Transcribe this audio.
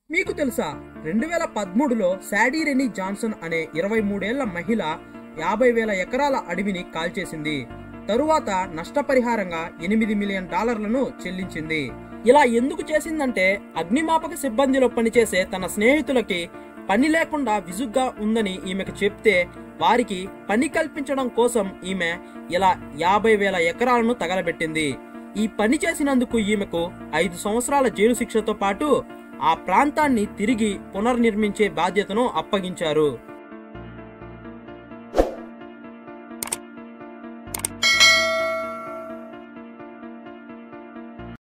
మీకు తెలుసా రెండు వేల పదమూడులో శాడీ రెనీ జాన్సన్ అనే ఇరవై మూడేళ్ల మహిళ యాభై వేల ఎకరాల అడవిని కాల్చేసింది తరువాత నష్టపరిహారంగా ఎనిమిది మిలియన్ డాలర్లను చెల్లించింది ఇలా ఎందుకు చేసిందంటే అగ్నిమాపక సిబ్బందిలో పనిచేసే తన స్నేహితులకి పని లేకుండా విసుగ్గా ఉందని ఈమెకు చెప్తే వారికి పని కల్పించడం కోసం ఈమె ఇలా యాభై వేల ఎకరాలను తగలబెట్టింది ఈ పని చేసినందుకు ఈమెకు ఐదు సంవత్సరాల జైలు శిక్షతో పాటు ఆ ప్రాంతాన్ని తిరిగి పునర్నిర్మించే బాధ్యతను అప్పగించారు